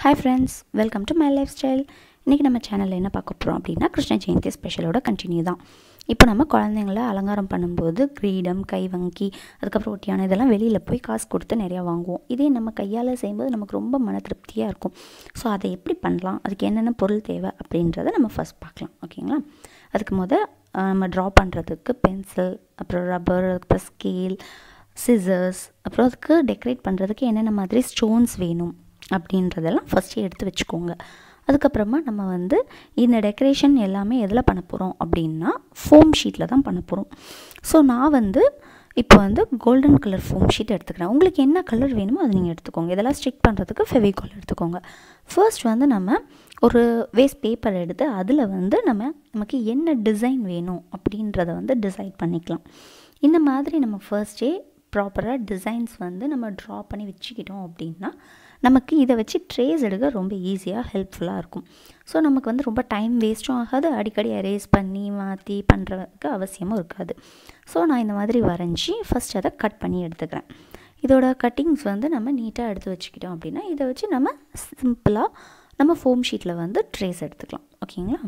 hi friends welcome to my life style இன்றைக்கி நம்ம சேனலில் என்ன பார்க்க போகிறோம் அப்படின்னா கிருஷ்ண ஜெயந்தி ஸ்பெஷலோட கண்டினியூ தான் இப்போ நம்ம குழந்தைங்கள அலங்காரம் பண்ணும்போது கிரீடம் கைவங்கி அதுக்கப்புறம் ஒட்டியான இதெல்லாம் வெளியில் போய் காசு கொடுத்து நிறையா வாங்குவோம் இதே நம்ம கையால் செய்யும்போது நமக்கு ரொம்ப மன திருப்தியாக இருக்கும் ஸோ அதை எப்படி பண்ணலாம் அதுக்கு என்னென்ன பொருள் தேவை அப்படின்றத நம்ம ஃபஸ்ட் பார்க்கலாம் ஓகேங்களா அதுக்கு முத அஹ், நம்ம ட்ரா பண்ணுறதுக்கு பென்சில் அப்புறம் ரப்பர் அப்புறம் ஸ்கேல் சிசர்ஸ் அப்புறம் அதுக்கு டெக்கரேட் பண்ணுறதுக்கு என்னென்ன மாதிரி ஸ்டோன்ஸ் வேணும் அப்படின்றதெல்லாம் ஃபஸ்ட்டு எடுத்து வச்சுக்கோங்க அதுக்கப்புறமா நம்ம வந்து இந்த டெக்கரேஷன் எல்லாமே எதில் பண்ண போகிறோம் அப்படின்னா ஃபோம் ஷீட்டில் தான் பண்ண போகிறோம் ஸோ நான் வந்து இப்போ வந்து கோல்டன் கலர் ஃபோம் ஷீட் எடுத்துக்கிறேன் உங்களுக்கு என்ன கலர் வேணுமோ அதை நீங்கள் எடுத்துக்கோங்க இதெல்லாம் ஸ்டிக் பண்ணுறதுக்கு ஃபெவிகால் எடுத்துக்கோங்க ஃபர்ஸ்ட் வந்து நம்ம ஒரு வேஸ்ட் பேப்பர் எடுத்து அதில் வந்து நம்ம நமக்கு என்ன டிசைன் வேணும் அப்படின்றத வந்து டிசைட் பண்ணிக்கலாம் இந்த மாதிரி நம்ம ஃபர்ஸ்டே ப்ராப்பராக டிசைன்ஸ் வந்து நம்ம ட்ரா பண்ணி வச்சுக்கிட்டோம் அப்படின்னா நமக்கு இதை வச்சு ட்ரேஸ் எடுக்க ரொம்ப ஈஸியாக ஹெல்ப்ஃபுல்லாக இருக்கும் ஸோ நமக்கு வந்து ரொம்ப டைம் வேஸ்ட்டும் ஆகாது அடிக்கடி எரேஸ் பண்ணி மாற்றி பண்ணுறதுக்கு அவசியமும் இருக்காது ஸோ நான் இந்த மாதிரி வரைஞ்சி ஃபஸ்ட் அதை கட் பண்ணி எடுத்துக்கிறேன் இதோட கட்டிங்ஸ் வந்து நம்ம நீட்டாக எடுத்து வச்சுக்கிட்டோம் அப்படின்னா இதை வச்சு நம்ம சிம்பிளாக நம்ம ஃபோம் ஷீட்டில் வந்து ட்ரேஸ் எடுத்துக்கலாம் ஓகேங்களா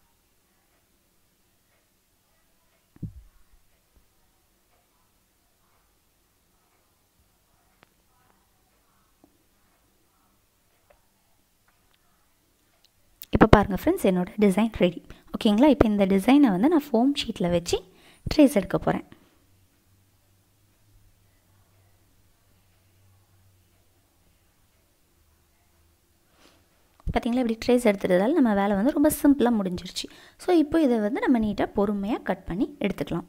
இப்போ பாருங்கள் ஃப்ரெண்ட்ஸ் என்னோட டிசைன் ரெடி ஓகேங்களா இப்போ இந்த டிசைனை வந்து நான் ஃபோம் ஷீட்டில் வச்சு ட்ரேஸ் எடுக்க போகிறேன் பார்த்தீங்களா இப்படி ட்ரேஸ் எடுத்துட்டதால நம்ம வேலை வந்து ரொம்ப சிம்பிளாக முடிஞ்சிருச்சு ஸோ இப்போ இதை வந்து நம்ம நீட்டாக பொறுமையாக கட் பண்ணி எடுத்துக்கலாம்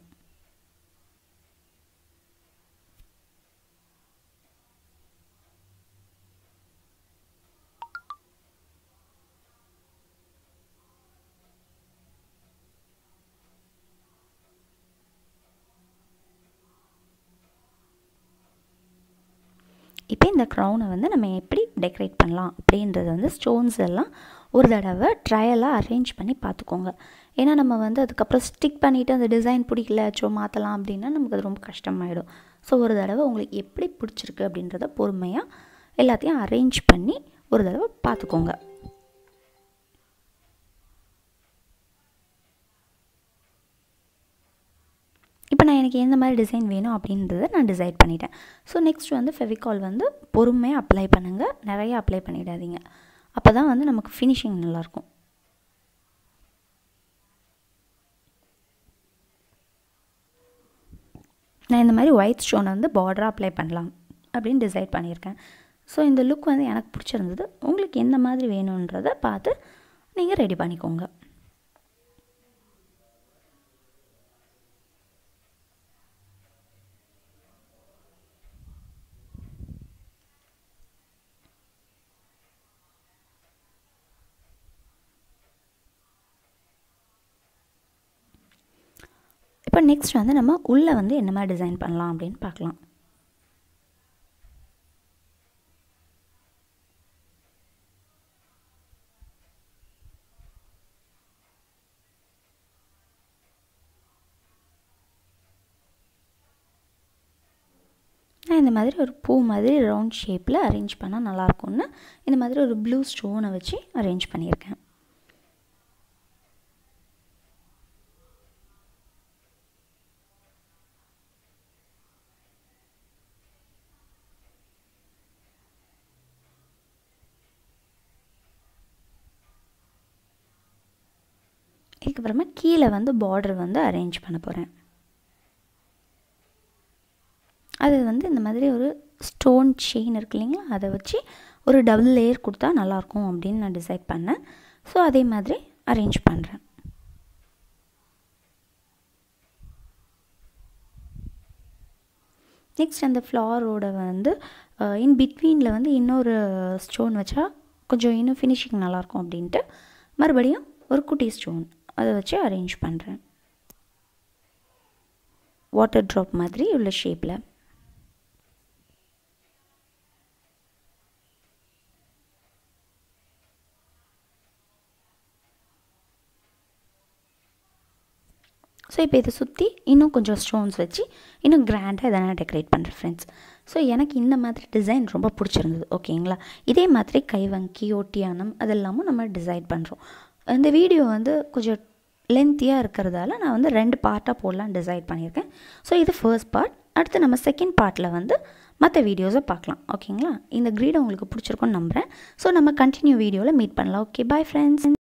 இப்போ இந்த க்ரௌனை வந்து நம்ம எப்படி டெக்கரேட் பண்ணலாம் அப்படின்றத வந்து ஸ்டோன்ஸ் எல்லாம் ஒரு தடவை ட்ரையலாக அரேஞ்ச் பண்ணி பார்த்துக்கோங்க ஏன்னா நம்ம வந்து அதுக்கப்புறம் ஸ்டிக் பண்ணிவிட்டு அந்த டிசைன் பிடிக்கல சோ மாற்றலாம் அப்படின்னா நமக்கு அது ரொம்ப கஷ்டமாயிடும் ஸோ ஒரு தடவை உங்களுக்கு எப்படி பிடிச்சிருக்கு அப்படின்றத பொறுமையாக எல்லாத்தையும் அரேஞ்ச் பண்ணி ஒரு தடவை பார்த்துக்கோங்க இப்போ நான் எனக்கு எந்த மாதிரி டிசைன் வேணும் அப்படின்றத நான் டிசைட் பண்ணிட்டேன் ஸோ நெக்ஸ்ட் வந்து ஃபெவிகால் வந்து பொறுமையாக அப்ளை பண்ணுங்கள் நிறைய அப்ளை பண்ணிடாதீங்க அப்போ தான் வந்து நமக்கு ஃபினிஷிங் நல்லாயிருக்கும் நான் இந்த மாதிரி ஒயிட் ஸ்டோனை வந்து பார்டராக அப்ளை பண்ணலாம் அப்படின்னு டிசைட் பண்ணியிருக்கேன் ஸோ இந்த லுக் வந்து எனக்கு பிடிச்சிருந்தது உங்களுக்கு எந்த மாதிரி வேணுன்றதை பார்த்து நீங்கள் ரெடி பண்ணிக்கோங்க இப்போ நெக்ஸ்ட் வந்து நம்ம உள்ளே வந்து என்ன மாதிரி டிசைன் பண்ணலாம் அப்படின்னு பார்க்கலாம் நான் இந்த மாதிரி ஒரு பூ மாதிரி ரவுண்ட் ஷேப்பில் அரேஞ்ச் பண்ணால் நல்லாயிருக்கும்னு இந்த மாதிரி ஒரு ப்ளூ ஸ்டோனை வச்சு அரேஞ்ச் பண்ணியிருக்கேன் இதுக்கப்புறமா கீழே வந்து பார்டர் வந்து அரேஞ்ச் பண்ண போகிறேன் அது வந்து இந்த மாதிரி ஒரு ஸ்டோன் செயின் இருக்கு இல்லைங்களா அதை வச்சு ஒரு டபுள் லேயர் கொடுத்தா நல்லாயிருக்கும் அப்படின்னு நான் டிசைட் பண்ணேன் ஸோ அதே மாதிரி அரேஞ்ச் பண்ணுறேன் நெக்ஸ்ட் அந்த ஃப்ளாரோட வந்து இன் பிட்வீனில் வந்து இன்னொரு ஸ்டோன் வச்சா கொஞ்சம் இன்னும் ஃபினிஷிங் நல்லாயிருக்கும் அப்படின்ட்டு மறுபடியும் ஒரு குட்டி ஸ்டோன் அதை வச்சு அரேஞ்ச் பண்ணுறேன் வாட்டர் ட்ராப் மாதிரி உள்ள ஷேப்பில் ஸோ இப்போ இதை சுற்றி இன்னும் கொஞ்சம் ஸ்டோன்ஸ் வச்சு இன்னும் கிராண்டாக இதை நான் டெக்கரேட் பண்ணுறேன் ஃப்ரெண்ட்ஸ் ஸோ எனக்கு இந்த மாதிரி டிசைன் ரொம்ப பிடிச்சிருந்தது ஓகேங்களா இதே மாதிரி கைவங்கி ஒட்டியானம் அதெல்லாமும் நம்ம டிசைட் பண்ணுறோம் இந்த வீடியோ வந்து கொஞ்சம் லென்த்தியாக இருக்கிறதால நான் வந்து ரெண்டு பார்ட்டாக போடலாம் டிசைட் பண்ணியிருக்கேன் ஸோ இது ஃபர்ஸ்ட் பார்ட் அடுத்து நம்ம செகண்ட் பார்ட்டில் வந்து மற்ற வீடியோஸை பார்க்கலாம் ஓகேங்களா இந்த க்ரீடை உங்களுக்கு பிடிச்சிருக்குன்னு நம்புகிறேன் ஸோ நம்ம கண்டினியூ வீடியோவில் மீட் பண்ணலாம் ஓகே பாய் ஃப்ரெண்ட்ஸ்